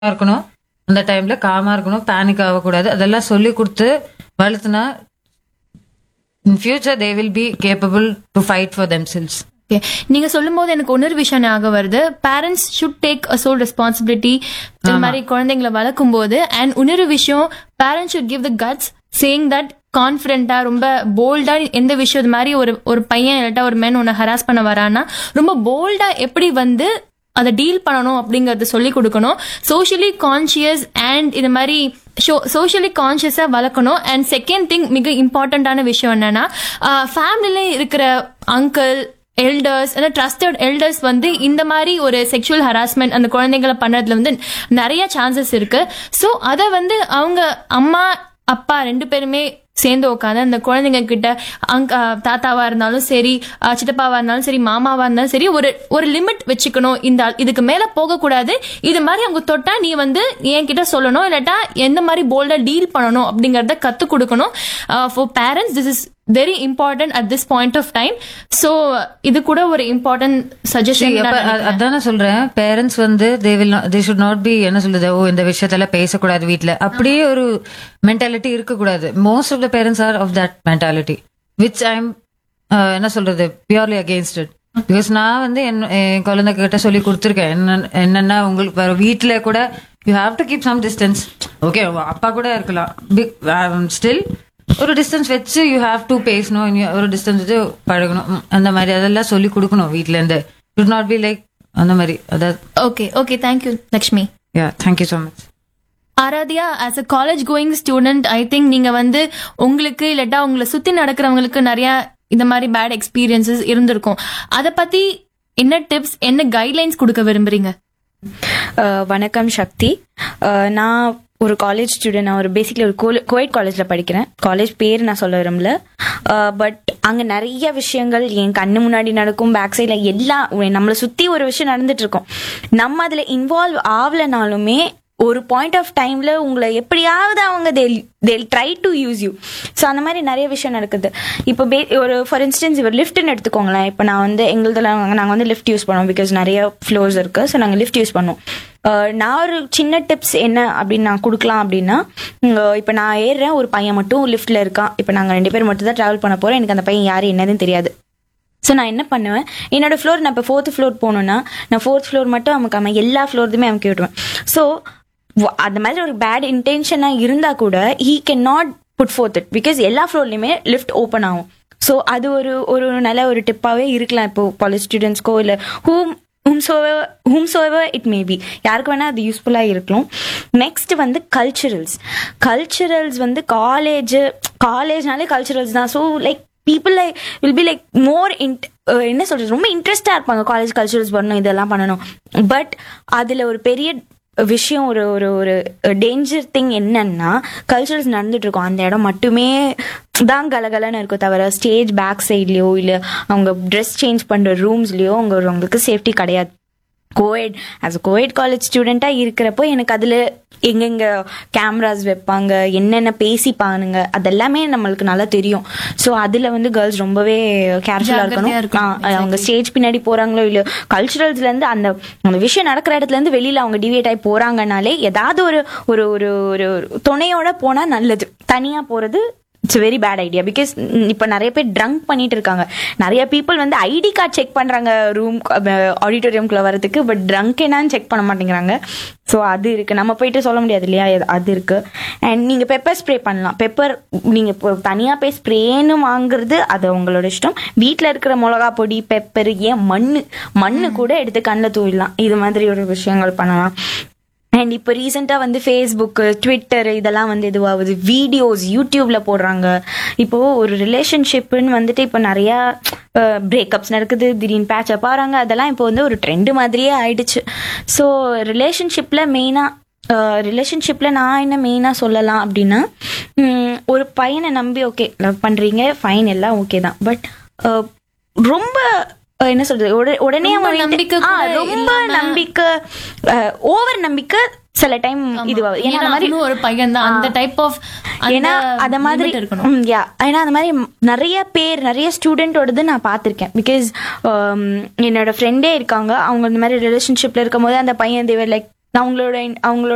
இருக்கணும் அந்த டைம்ல காமா இருக்கணும் பேனிக் ஆகக்கூடாது அதெல்லாம் சொல்லி கொடுத்து வளர்த்துனா in future they will be capable to fight for themselves okay நீங்க சொல்லும் போது எனக்கு இன்னொரு விஷயம் ஞாபகம் வருது parents should take a sole responsibility இந்த மாதிரி குழந்தைங்களை வளர்க்கும் போது அண்ட் இன்னொரு விஷயம் parents should give the guts saying that கான்பிடண்டா ரொம்ப போல்டா எந்த விஷயம் இது மாதிரி ஒரு ஒரு பையன் இல்லாட்டா ஒரு மேன் உன்னை ஹராஸ் பண்ண வரான்னா ரொம்ப போல்டா எப்படி வந்து அதை டீல் பண்ணணும் அப்படிங்கறத சொல்லி கொடுக்கணும் சோஷியலி கான்சியஸ் அண்ட் இது மாதிரி சோஷியலி கான்சியஸா வளர்க்கணும் அண்ட் செகண்ட் திங் மிக இம்பார்ட்டன்டான விஷயம் என்னன்னா ஃபேமிலில இருக்கிற அங்கிள் எல்டர்ஸ் ட்ரஸ்டட் எல்டர்ஸ் வந்து இந்த மாதிரி ஒரு செக்ஷுவல் ஹராஸ்மெண்ட் அந்த குழந்தைங்களை பண்றதுல வந்து நிறைய சான்சஸ் இருக்கு ஸோ அதை வந்து அவங்க அம்மா அப்பா ரெண்டு பேருமே சேர்ந்து உட்காந்து அந்த குழந்தைங்க கிட்ட அங்க தாத்தாவா இருந்தாலும் சரி அஹ், சித்தப்பாவா இருந்தாலும் சரி மாமாவா இருந்தாலும் சரி ஒரு ஒரு லிமிட் வச்சுக்கணும் இந்த இதுக்கு மேல போகக்கூடாது இது மாதிரி அவங்க தொட்டா நீ வந்து என்கிட்ட சொல்லணும் இல்லாட்டா எந்த மாதிரி போல்டா டீல் பண்ணணும் அப்படிங்கறத கத்து கொடுக்கணும் for parents this is very important at this point of time so இது கூட ஒரு இம்பார்ட்டன்ட் சஜஷன் அதானே சொல்றேன் பேரண்ட்ஸ் வந்து they will they should not be என்ன சொல்றது ஓ இந்த விஷயத்துல பேசக்கூடாது வீட்ல அப்படியே ஒரு மென்டாலிட்டி இருக்கக்கூடாது most of the parents are of that mentality which I am என்ன சொல்றது பியூர்லி அகேன்ஸ்ட் இட் பிகாஸ் நான் வந்து என் என் குழந்தை கிட்ட சொல்லி கொடுத்துருக்கேன் என்ன என்னன்னா உங்களுக்கு வேற வீட்ல கூட you have to keep some distance okay அப்பா கூட இருக்கலாம் ஸ்டில் ஒரு டிஸ்டன்ஸ் வச்சு யூ ஹாவ் டு பேசணும் இனி ஒரு டிஸ்டன்ஸ் வச்சு பழகணும் ம், அந்த மாதிரி அதெல்லாம் சொல்லி கொடுக்கணும் வீட்ல இருந்து ஷுட் நாட் பி லைக் அந்த மாதிரி அதாவது okay okay thank you Lakshmi yeah thank you so much Aaradhya as a college going student I think நீங்க வந்து உங்களுக்கு இல்லாட்டா உங்களை சுத்தி நடக்கிறவங்களுக்கு நிறைய இந்த மாதிரி பேட் எக்ஸ்பீரியன்சஸ் இருந்திருக்கும் அத பத்தி என்ன டிப்ஸ் என்ன கைட்லைன்ஸ் கொடுக்க விரும்புறீங்க அஹ் வணக்கம் சக்தி அஹ் நான் ஒரு காலேஜ் ஸ்டூடெண்ட் நான் ஒரு பேசிக்லி ஒரு கோயட் காலேஜில் படிக்கிறேன் காலேஜ் பேர் நான் சொல்ல விரும்பல பட் அங்கே நிறைய விஷயங்கள் என் கண்ணு முன்னாடி நடக்கும் பேக் சைடில் எல்லாம் நம்மளை சுற்றி ஒரு விஷயம் நடந்துட்டு இருக்கும் நம்ம அதில் இன்வால்வ் ஆகலைனாலுமே ஒரு பாயிண்ட் ஆஃப் டைம்ல உங்களை எப்படியாவது அவங்க they'll try to use you so அந்த மாதிரி நிறைய விஷயம் நடக்குது இப்போ பே ஒரு ஃபார் இன்ஸ்டன்ஸ் இவர் லிஃப்ட்னு எடுத்துக்கோங்களேன் இப்போ நான் வந்து எங்களுதுல நாங்கள் வந்து லிஃப்ட் யூஸ் பண்ணுவோம் பிகாஸ் நிறைய ஃப்ளோர்ஸ் இருக்கு ஸோ நாங்கள் லிஃப்ட் யூஸ் பண்ணுவோம் அஹ் நான் ஒரு சின்ன டிப்ஸ் என்ன அப்படின்னு நான் கொடுக்கலாம் அப்படின்னா இப்போ நான் ஏறுறேன் ஒரு பையன் மட்டும் லிஃப்ட்ல இருக்கான் இப்போ நாங்கள் ரெண்டு பேர் மட்டும் தான் ட்ராவல் பண்ண போறோம் எனக்கு அந்த பையன் யாரு என்னதுன்னு தெரியாது ஸோ நான் என்ன பண்ணுவேன் என்னோட ஃப்ளோர் நான் இப்போ ஃபோர்த் ஃப்ளோர் போகணுன்னா நான் ஃபோர்த் ஃப்ளோர் மட்டும் அமுக்காம எல்லா ஃப்ளோர்துமே அமுக்கி விட்டுருவேன் ஸோ அந்த மாதிரி ஒரு பேட் இன்டென்ஷனாக இருந்தால் கூட he can not put forth it because எல்லா ஃப்ளோர்லையுமே லிஃப்ட் ஓப்பன் ஆகும் ஸோ அது ஒரு ஒரு நல்ல ஒரு டிப்பாகவே இருக்கலாம் இப்போ காலேஜ் ஸ்டூடெண்ட்ஸ்க்கோ இல்லை ஹூம் ஹூம்சோவர் ஹூம்சோவர் இட் மே பி யாருக்கு வேணால் அது யூஸ்ஃபுல்லாக இருக்கலாம் நெக்ஸ்ட் வந்து கல்ச்சுரல்ஸ் கல்ச்சுரல்ஸ் வந்து காலேஜ் காலேஜ்னாலே கல்ச்சுரல்ஸ் தான் so like people like will be like more இன்ட் என்ன சொல்றது ரொம்ப இன்ட்ரெஸ்டாக இருப்பாங்க காலேஜ் கல்ச்சுரல்ஸ் பண்ணணும் இதெல்லாம் பண்ணணும் பட் அதில் ஒரு பெரிய விஷயம் ஒரு ஒரு ஒரு டேஞ்சர் திங் என்னன்னா கல்ச்சுரல்ஸ் நடந்துட்டு இருக்கும் அந்த இடம் மட்டுமே தான் கலகலன்னு இருக்கும் தவிர ஸ்டேஜ் பேக் சைட்லயோ இல்லை அவங்க ட்ரெஸ் சேஞ்ச் பண்ற ரூம்ஸ்லயோ அவங்க அவங்களுக்கு சேஃப்டி கிடையாது coed as a coed college ஸ்டூடெண்ட்டாக இருக்கிறப்போ எனக்கு அதில் எங்கெங்க கேமராஸ் வைப்பாங்க என்னென்ன பேசிப்பானுங்க அதெல்லாமே நம்மளுக்கு நல்லா தெரியும் ஸோ அதில் வந்து கேர்ள்ஸ் ரொம்பவே கேர்ஃபுல்லாக ஜாக்கிரதையா இருக்கணும் இருக்கணும். ஆ, அவங்க ஸ்டேஜ் பின்னாடி போறாங்களோ இல்லையோ கல்ச்சுரல்ஸ்ல இருந்து அந்த அந்த விஷயம் நடக்கிற இடத்துல இருந்து வெளியில அவங்க டிவியேட் ஆகி போறாங்கனாலே ஏதாவது ஒரு ஒரு ஒரு ஒரு துணையோட போனா நல்லது தனியா போறது it's very bad idea because இப்போ நிறைய பேர் ட்ரங்க் பண்ணிட்டு இருக்காங்க நிறைய பீப்புள் வந்து ஐடி கார்டு செக் பண்றாங்க ரூம் ஆடிட்டோரியம்குள்ள வரதுக்கு பட் ட்ரங்க் என்னன்னு செக் பண்ண மாட்டேங்கிறாங்க ஸோ அது இருக்கு நம்ம போயிட்டு சொல்ல முடியாது இல்லையா இது- அது இருக்கு அண்ட் நீங்க பெப்பர் ஸ்ப்ரே பண்ணலாம் பெப்பர் நீங்க இப்போ தனியா போய் ஸ்ப்ரேன்னு வாங்குறது அது உங்களோட இஷ்டம் வீட்ல இருக்கிற மிளகா பொடி பெப்பர் ஏன் மண்ணு மண்ணு கூட எடுத்து கண்ணில் தூவிடலாம் இது மாதிரி ஒரு விஷயங்கள் பண்ணலாம் அண்ட் இப்போ ரீசெண்டாக வந்து ஃபேஸ்புக்கு ட்விட்டர் இதெல்லாம் வந்து இதுவாகுது வீடியோஸ் யூடியூப்ல போடுறாங்க இப்போ ஒரு ரிலேஷன்ஷிப்னு வந்துட்டு இப்போ நிறையா பிரேக்கப்ஸ் நடக்குது திடீர்னு பேச்சப் ஆகிறாங்க அதெல்லாம் இப்போ வந்து ஒரு ட்ரெண்டு மாதிரியே ஆயிடுச்சு ஸோ ரிலேஷன்ஷிப்பில் மெயினாக ரிலேஷன்ஷிப்பில் நான் என்ன மெயினாக சொல்லலாம் அப்படின்னா உம், ஒரு பையனை நம்பி ஓகே லவ் பண்ணுறீங்க ஃபைன் எல்லாம் ஓகே தான் பட் ரொம்ப அஹ், என்ன சொல்றது உட- உடனே ரொம்ப அவங்க நம்பிக்கை ஆ, கூட ரொம்ப இல்லாம- நம்பிக்கை ஓவர் நம்பிக்கை சில டைம் இதுவாகுது ஏன்னா அந்த மாதிரி அவனும் ஒரு பையன் தான் அந்த டைப் ஆஃப் ஏன்னா அத மாதிரி இருக்கணும் ம், yeah. ஏன்னா அந்த மாதிரி நிறைய பேர் நிறைய ஸ்டூடெண்டோடது நான் பார்த்திருக்கேன் பிகாஸ் என்னோட ஃப்ரெண்டே இருக்காங்க அவங்க இந்த மாதிரி ரிலேஷன்ஷிப்ல இருக்கும் போது அந்த பையன் தேவர் லைக் அவங்களோட அவங்களோட